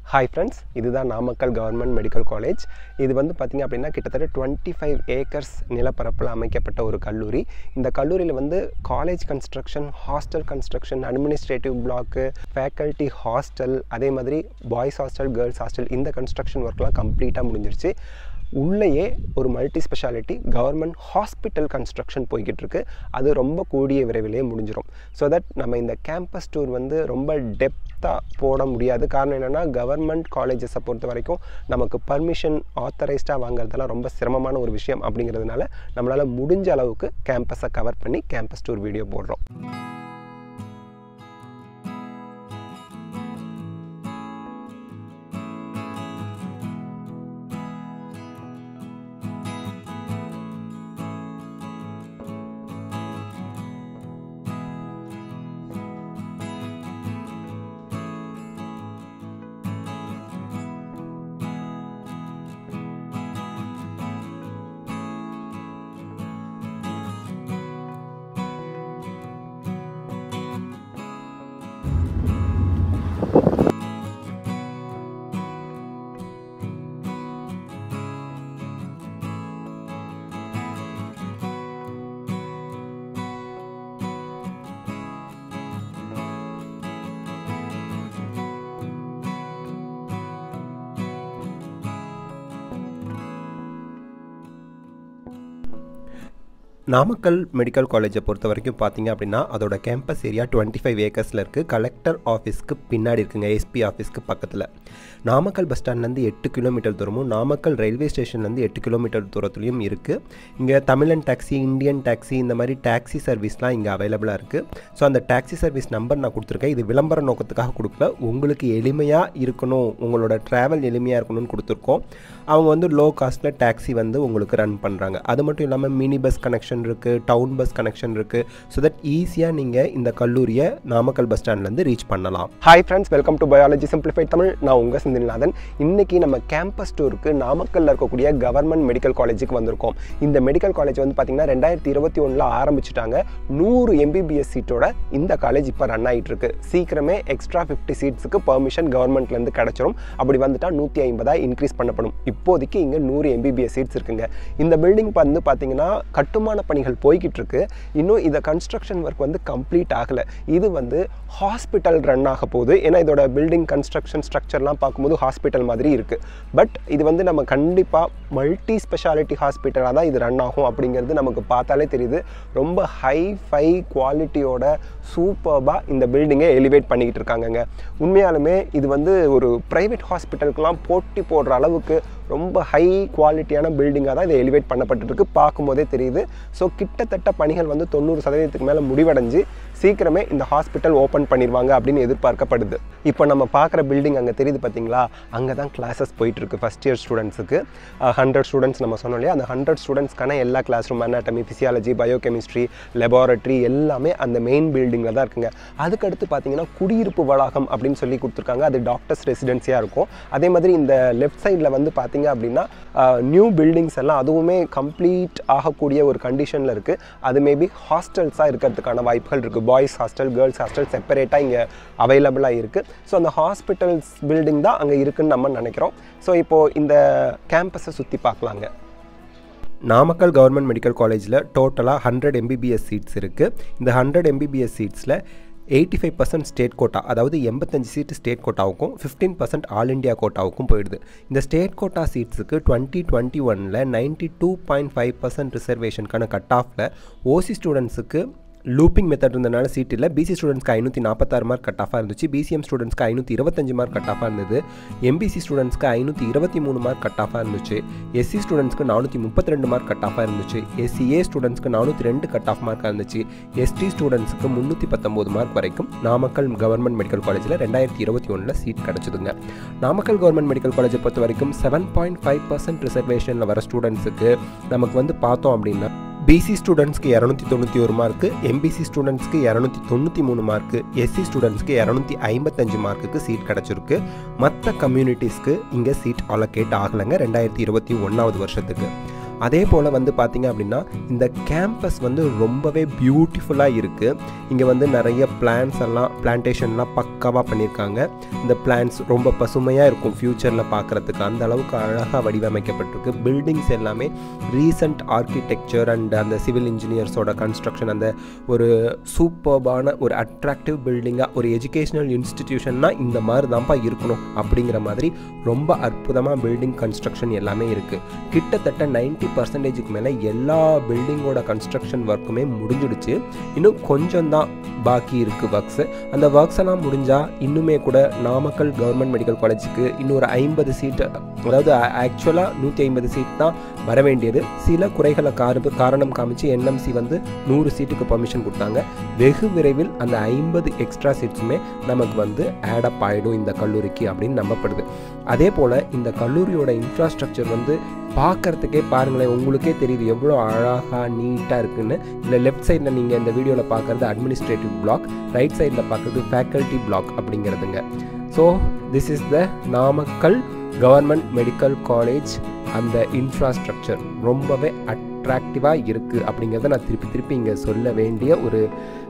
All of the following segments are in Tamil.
ஹாய் ஃப்ரெண்ட்ஸ் இதுதான் நாமக்கல் கவர்மெண்ட் மெடிக்கல் காலேஜ் இது வந்து பார்த்திங்க அப்படின்னா கிட்டத்தட்ட டுவெண்ட்டி ஃபைவ் ஏக்கர்ஸ் நிலப்பரப்பில் அமைக்கப்பட்ட ஒரு கல்லூரி இந்த கல்லூரியில் வந்து college construction hostel construction administrative block faculty hostel அதே மாதிரி பாய்ஸ் ஹாஸ்டல் கேர்ள்ஸ் ஹாஸ்டல் இந்த கன்ஸ்ட்ரக்ஷன் ஒர்க்லாம் கம்ப்ளீட்டாக முடிஞ்சிருச்சு உள்ளேயே ஒரு multi speciality government hospital construction போய்கிட்டு இருக்கு அது ரொம்ப கூடிய விரைவிலேயே முடிஞ்சிடும் ஸோ தட் நம்ம இந்த கேம்பஸ் டூர் வந்து ரொம்ப டெப்த்தாக போட முடியாது காரணம் என்னென்னா கவர்மெண்ட் காலேஜஸை பொறுத்த வரைக்கும் நமக்கு பர்மிஷன் ஆத்தரைஸ்டாக வாங்குறதெல்லாம் ரொம்ப சிரமமான ஒரு விஷயம் அப்படிங்கிறதுனால நம்மளால் முடிஞ்ச அளவுக்கு கேம்பஸை கவர் பண்ணி கேம்பஸ் டூர் வீடியோ போடுறோம் நாமக்கல் மெடிக்கல் காலேஜை பொறுத்த வரைக்கும் பார்த்தீங்க அப்படின்னா அதோட கேம்பஸ் ஏரியா டுவெண்ட்டி ஃபைவ் ஏக்கர்ஸில் இருக்குது கலெக்டர் ஆஃபீஸ்க்கு பின்னாடி இருக்குங்க எஸ்பி ஆஃபீஸ்க்கு பக்கத்தில் நாமக்கல் பஸ் ஸ்டாண்ட்லேருந்து எட்டு கிலோமீட்டர் தூரமும் நாமக்கல் ரயில்வே ஸ்டேஷன்லேருந்து எட்டு கிலோமீட்டர் தூரத்துலையும் இருக்குது இங்கே தமிழன் டாக்ஸி இந்தியன் டாக்ஸி இந்த மாதிரி டாக்ஸி சர்வீஸ்லாம் இங்கே அவைலபிளாக இருக்குது ஸோ அந்த டாக்ஸி சர்வீஸ் நம்பர் நான் கொடுத்துருக்கேன் இது விளம்பர நோக்கத்துக்காக கொடுக்கல உங்களுக்கு எளிமையாக இருக்கணும் உங்களோட ட்ராவல் எளிமையாக இருக்கணும்னு கொடுத்துருக்கோம் அவங்க வந்து லோ காஸ்ட்டில் டாக்ஸி வந்து உங்களுக்கு ரன் பண்ணுறாங்க அது மட்டும் இல்லாமல் மினி பஸ் கனெக்ஷன் இருக்குது டவுன் பஸ் கனெக்ஷன் இருக்குது ஸோ தட் ஈஸியாக நீங்கள் இந்த கல்லூரியை நாமக்கல் பஸ் ஸ்டாண்ட்லேருந்து ரீச் பண்ணலாம் hi friends welcome to biology simplified Tamil நான் உங்கள் செந்தில்நாதன் இன்றைக்கி நம்ம கேம்பஸ் டூருக்கு நாமக்கல்லில் இருக்கக்கூடிய கவர்மெண்ட் மெடிக்கல் காலேஜுக்கு வந்திருக்கோம் இந்த மெடிக்கல் காலேஜ் வந்து பார்த்திங்கன்னா ரெண்டாயிரத்தி இருபத்தி ஒன்றில் ஆரம்பிச்சிட்டாங்க நூறு எம்பிபிஎஸ் சீட்டோட இந்த காலேஜ் இப்போ ரன் ஆகிட்டு இருக்கு சீக்கிரமே எக்ஸ்ட்ரா ஃபிஃப்டி சீட்ஸுக்கு பர்மிஷன் கவர்மெண்ட்லேருந்து கிடச்சிரும் அப்படி வந்துட்டால் நூற்றி ஐம்பதாக இன்க்ரீஸ் பண்ணப்படும் இப்போதைக்கு இங்கே நூறு எம்பிபிஎஸ் சீட்ஸ் இருக்குங்க இந்த பில்டிங் வந்து பார்த்தீங்கன்னா கட்டுமான பணிகள் போய்கிட்டு இருக்கு இன்னும் இந்த கன்ஸ்ட்ரக்ஷன் ஒர்க் வந்து கம்ப்ளீட் ஆகலை இது வந்து ஹாஸ்பிட்டல் ரன் ஆக போகுது ஏன்னா இதோட பில்டிங் கன்ஸ்ட்ரக்ஷன் ஸ்ட்ரக்சர்லாம் பார்க்கும்போது ஹாஸ்பிட்டல் மாதிரி இருக்குது பட் இது வந்து நம்ம கண்டிப்பாக மல்டி ஸ்பெஷாலிட்டி ஹாஸ்பிட்டலாக தான் இது ரன் ஆகும் அப்படிங்கிறது நமக்கு பார்த்தாலே தெரியுது ரொம்ப ஹை ஃபை குவாலிட்டியோட சூப்பர்பாக இந்த பில்டிங்கை எலிவேட் பண்ணிக்கிட்டு இருக்காங்கங்க உண்மையாலுமே இது வந்து ஒரு ப்ரைவேட் ஹாஸ்பிட்டலுக்கெலாம் போட்டி போடுற அளவுக்கு ரொம்ப ஹை குவாலிட்டியான பில்டிங்காக தான் இதை எலிவேட் பண்ணப்பட்டுருக்கு பார்க்கும்போதே தெரியுது ஸோ கிட்டத்தட்ட பணிகள் வந்து தொண்ணூறு சதவீதத்துக்கு மேலே முடிவடைஞ்சு சீக்கிரமே இந்த ஹாஸ்பிட்டல் ஓப்பன் பண்ணிடுவாங்க அப்படின்னு எதிர்பார்க்கப்படுது இப்போ நம்ம பார்க்குற பில்டிங் அங்கே தெரியுது பார்த்தீங்களா அங்கே தான் கிளாஸஸ் போயிட்டுருக்கு ஃபஸ்ட் இயர் ஸ்டூடெண்ட்ஸுக்கு ஹண்ட்ரட் ஸ்டூடெண்ட்ஸ் நம்ம சொன்னோம் இல்லையா அந்த ஹண்ட்ரட் ஸ்டூடெண்ட்ஸ்க்கான எல்லா class room anatomy physiology biochemistry laboratory எல்லாமே அந்த மெயின் பில்டிங்கில் தான் இருக்குங்க அதுக்கடுத்து பார்த்தீங்கன்னா குடியிருப்பு வளாகம் அப்படின்னு சொல்லி கொடுத்துருக்காங்க அது டாக்டர்ஸ் ரெசிடென்சியாக இருக்கும் அதே மாதிரி இந்த லெஃப்ட் சைடில் வந்து பார்த்தீங்க அப்படின்னா நியூ பில்டிங்ஸ் எல்லாம் அதுவுமே கம்ப்ளீட் ஆகக்கூடிய ஒரு கண்டிஷனில் இருக்குது அது மேபி ஹாஸ்டல்ஸாக இருக்கிறதுக்கான வாய்ப்புகள் இருக்குது பாய்ஸ் ஹாஸ்டல் கேர்ள்ஸ் ஹாஸ்டல் செப்பரேட்டாக இங்கே அவைலபிளாக இருக்குது ஸோ அந்த ஹாஸ்பிட்டல்ஸ் பில்டிங் தான் அங்கே இருக்குதுன்னு நம்ம நினைக்கிறோம் ஸோ இப்போது இந்த கேம்பஸை சுற்றி பார்க்கலாங்க நாமக்கல் கவர்மெண்ட் மெடிக்கல் காலேஜில் டோட்டலாக ஹண்ட்ரட் எம்பிபிஎஸ் சீட்ஸ் இருக்குது இந்த ஹண்ட்ரட் எம்பிபிஎஸ் சீட்ஸில் eighty five percent state quota அதாவது எண்பத்தஞ்சு சீட்டு ஸ்டேட் கோட்டாவுக்கும் ஃபிஃப்டீன் பர்சன்ட் ஆல் இண்டியா கோட்டாவுக்கும் போயிடுது இந்த ஸ்டேட் கோட்டா சீட்ஸுக்கு டுவெண்ட்டி டுவெண்ட்டி ஒனில் ninety two point five percent ரிசர்வேஷனுக்கான கட் ஆஃபில் ஓசி ஸ்டூடெண்ட்ஸுக்கு லூப்பிங் மெத்தட் இருந்தனால சீட் இல்லை பிசி ஸ்டூடெண்ட்ஸ்க்கு ஐநூற்றி நாற்பத்தாறு மார்க் கட் ஆஃபாக இருந்துச்சு பிசிஎம் ஸ்டூடெண்ட்ஸ்க்கு ஐநூற்றி இருபத்தஞ்சு மார்க் கட் ஆஃபாக இருந்தது எம்பிசி ஸ்டூடெண்ட்ஸ்க்கு ஐநூற்றி இருபத்தி மூணு மார்க் கட் ஆஃபாக இருந்துச்சு எஸ்சி ஸ்டூடெண்ட்ஸ்க்கு நானூற்றி முப்பத்தி ரெண்டு மார்க் கட் ஆஃபாக இருந்துச்சு எஸ்சிஏ ஸ்டூடெண்ட்ஸ்க்கு நானூற்றி ரெண்டு கட் ஆஃப் மார்க்காக இருந்துச்சு எஸ்டி ஸ்டூடெண்ட்ஸ்க்கு முந்நூற்றி பத்தொம்போது மார்க் வரைக்கும் நாமக்கல் கவர்மெண்ட் மெடிக்கல் காலேஜில் ரெண்டாயிரத்தி இருபத்தி ஒன்றில் சீட் கிடச்சிதுங்க நாமக்கல் கவர்மெண்ட் மெடிக்கல் காலேஜை பொறுத்த வரைக்கும் செவன் பாயிண்ட் ஃபைவ் பர்சன்ட் ரிசர்வேஷனில் வர ஸ்டூடெண்ட்ஸுக்கு நமக்கு வந்து பார்த்தோம் அப்படின்னா பிசி ஸ்டூடெண்ட்ஸ்க்கு இரநூத்தி தொண்ணூற்றி ஒரு மார்க்கு எம்பிசி ஸ்டூடெண்ட்ஸ்க்கு இரநூத்தி தொண்ணூற்றி மூணு மார்க்கு எஸ்சி ஸ்டூடெண்ட்ஸ்க்கு இரநூத்தி ஐம்பத்தஞ்சு மார்க்குக்கு சீட் கிடச்சிருக்கு மற்ற கம்யூனிட்டிஸ்க்கு இங்கே சீட் அலோகேட் ஆகலைங்க ரெண்டாயிரத்தி இருபத்தி ஒன்றாவது வருஷத்துக்கு அதே போல் வந்து பார்த்திங்க அப்படின்னா இந்த கேம்பஸ் வந்து ரொம்பவே பியூட்டிஃபுல்லாக இருக்குது இங்கே வந்து நிறைய பிளான்ஸ் எல்லாம் பிளான்டேஷன்லாம் பக்காவாக பண்ணியிருக்காங்க இந்த பிளான்ஸ் ரொம்ப பசுமையாக இருக்கும் ஃப்யூச்சரில் பார்க்குறதுக்கு அந்த அளவுக்கு அழகாக வடிவமைக்கப்பட்டிருக்கு பில்டிங்ஸ் எல்லாமே ரீசன்ட் ஆர்கிடெக்சர் அண்ட் அந்த சிவில் இன்ஜினியர்ஸோட கன்ஸ்ட்ரக்ஷன் அந்த ஒரு சூப்பர்பான ஒரு அட்ராக்டிவ் பில்டிங்காக ஒரு எஜுகேஷ்னல் இன்ஸ்டிடியூஷன்னா இந்த மாதிரி தான்ப்பா இருக்கணும் அப்படிங்கிற மாதிரி ரொம்ப அற்புதமாக பில்டிங் கன்ஸ்ட்ரக்ஷன் எல்லாமே இருக்குது கிட்டத்தட்ட நைன்ட்டி பர்சன்டேஜுக்கு மேலே எல்லா பில்டிங்கோட கன்ஸ்ட்ரக்ஷன் ஒர்க்குமே முடிஞ்சிடுச்சு இன்னும் கொஞ்சம் தான் பாக்கி இருக்குது ஒர்க்ஸு அந்த ஒர்க்ஸ் எல்லாம் முடிஞ்சால் இன்னுமே கூட நாமக்கல் கவர்மெண்ட் மெடிக்கல் காலேஜுக்கு இன்னொரு ஐம்பது சீட்டு அதாவது ஆக்சுவலாக நூற்றி ஐம்பது சீட் தான் வர வேண்டியது சில குறைகளை காரு காரணம் காமிச்சு என்எம்சி வந்து நூறு சீட்டுக்கு பர்மிஷன் கொடுத்தாங்க வெகு விரைவில் அந்த ஐம்பது எக்ஸ்ட்ரா சீட்ஸுமே நமக்கு வந்து ஆடப் ஆகிடும் இந்த கல்லூரிக்கு அப்படின்னு நம்பப்படுது அதே போல் இந்த கல்லூரியோட இன்ஃப்ராஸ்ட்ரக்சர் வந்து பார்க்குறதுக்கே பாருங்களேன் உங்களுக்கே தெரியுது எவ்வளோ அழகாக நீட்டாக இருக்குன்னு இல்லை லெஃப்ட் சைடில் நீங்கள் இந்த வீடியோவில் பார்க்குறது அட்மினிஸ்ட்ரேட்டிவ் பிளாக் ரைட் சைடில் பார்க்குறது ஃபேக்கல்ட்டி பிளாக் அப்படிங்கிறதுங்க so this is the Namakkal government medical college அந்த இன்ஃப்ராஸ்ட்ரக்சர் ரொம்பவே அட்ராக்டிவாக இருக்குது அப்படிங்கிறத நான் திருப்பி திருப்பி இங்கே சொல்ல வேண்டிய ஒரு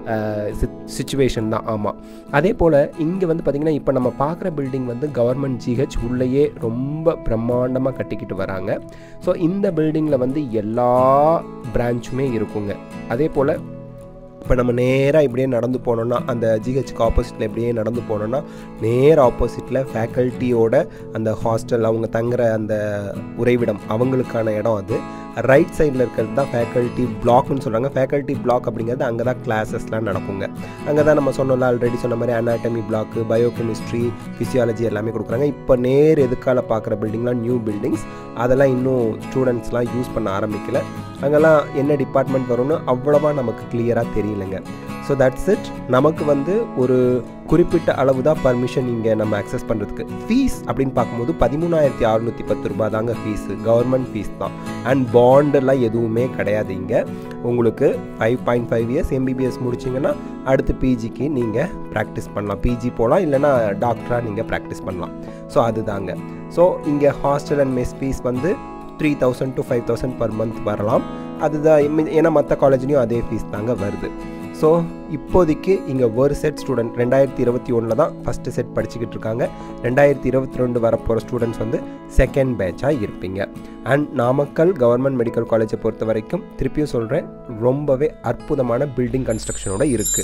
சுச்சுவேஷன் தான் ஆமாம் அதே போல் இங்கே வந்து பார்த்திங்கன்னா இப்போ நம்ம பார்க்குற பில்டிங் வந்து கவர்மெண்ட் ஜிஹெச் உள்ளேயே ரொம்ப பிரம்மாண்டமாக கட்டிக்கிட்டு வராங்க ஸோ இந்த பில்டிங்கில் வந்து எல்லா பிரான்ச்சுமே இருக்குங்க அதே போல் இப்போ நம்ம நேராக இப்படியே நடந்து போனோன்னா அந்த ஜிஹெச்சுக்கு ஆப்போசிட்டில் இப்படியே நடந்து போனோன்னா நேர் ஆப்போசிட்டில் ஃபேக்கல்ட்டியோட அந்த ஹாஸ்டல் அவங்க தங்குற அந்த உறைவிடம் அவங்களுக்கான இடம் அது ரைட் சைடில் இருக்கிறது தான் ஃபேக்கல்ட்டி பிளாக்னு சொல்கிறாங்க ஃபேக்கல்ட்டி பிளாக் அப்படிங்கிறது அங்கே தான் கிளாஸஸ்லாம் நடக்குங்க அங்கே தான் நம்ம சொன்னோம்ல ஆல்ரெடி சொன்ன மாதிரி அனாட்டமி பிளாக்கு பயோகெமிஸ்ட்ரி ஃபிசியாலஜி எல்லாமே கொடுக்குறாங்க இப்போ நேர் எதுக்கால பார்க்குற பில்டிங்லாம் நியூ பில்டிங்ஸ் அதெல்லாம் இன்னும் ஸ்டூடெண்ட்ஸ்லாம் யூஸ் பண்ண ஆரம்பிக்கல அங்கெல்லாம் என்ன டிபார்ட்மெண்ட் வரும்னு அவ்வளோவா நமக்கு கிளியராக தெரியலங்க ஸோ தட்ஸ் இட் நமக்கு வந்து ஒரு குறிப்பிட்ட அளவு தான் பர்மிஷன் இங்கே நம்ம அக்சஸ் பண்ணுறதுக்கு ஃபீஸ் அப்படின்னு பார்க்கும்போது பதிமூணாயிரத்தி அறுநூற்றி பத்து ரூபாய் தாங்க ஃபீஸு கவர்மெண்ட் ஃபீஸ் தான் அண்ட் பாண்டெல்லாம் எதுவுமே கிடையாது இங்கே உங்களுக்கு five point five years MBBS முடிச்சிங்கன்னா அடுத்து பிஜிக்கு நீங்கள் ப்ராக்டிஸ் பண்ணலாம் பிஜி போகலாம் இல்லைனா டாக்டராக நீங்கள் ப்ராக்டிஸ் பண்ணலாம் ஸோ அதுதாங்க ஸோ இங்கே ஹாஸ்டல் அண்ட் மெஸ் ஃபீஸ் வந்து three thousand to five thousand per month வரலாம் அதுதான் ஏன்னா மற்ற காலேஜ்லேயும் அதே ஃபீஸ் தாங்க வருது ஸோ இப்போதைக்கு இங்கே ஒரு செட் ஸ்டூடெண்ட் ரெண்டாயிரத்தி இருபத்தி ஒன்றில் தான் ஃபஸ்ட்டு செட் படிச்சுக்கிட்டு இருக்காங்க ரெண்டாயிரத்தி இருபத்தி ரெண்டு வரப்போகிற ஸ்டூடெண்ட்ஸ் வந்து செகண்ட் பேட்சாக இருப்பீங்க அண்ட் நாமக்கல் கவர்மெண்ட் மெடிக்கல் காலேஜை பொறுத்த வரைக்கும் திருப்பியும் சொல்கிறேன் ரொம்பவே அற்புதமான பில்டிங் கன்ஸ்ட்ரக்ஷனோட இருக்குது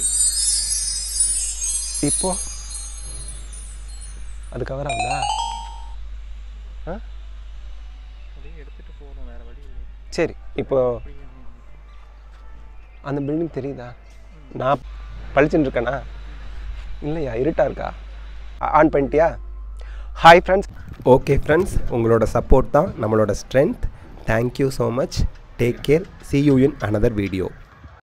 இப்போ அது கவர் ஆகுதா ஆ எடுத்துட்டு போகணும் வேற வழி இல்லை சரி இப்போ அந்த பில்டிங் தெரியுதா நான் பளிச்சுன்னு இருக்கேனா இல்லையா இருட்டாக இருக்கா ஆன் பண்ணிட்டியா ஹாய் ஃப்ரெண்ட்ஸ் ஓகே ஃப்ரெண்ட்ஸ் உங்களோட சப்போர்ட் தான் நம்மளோட strength thank you so much take care see you in another video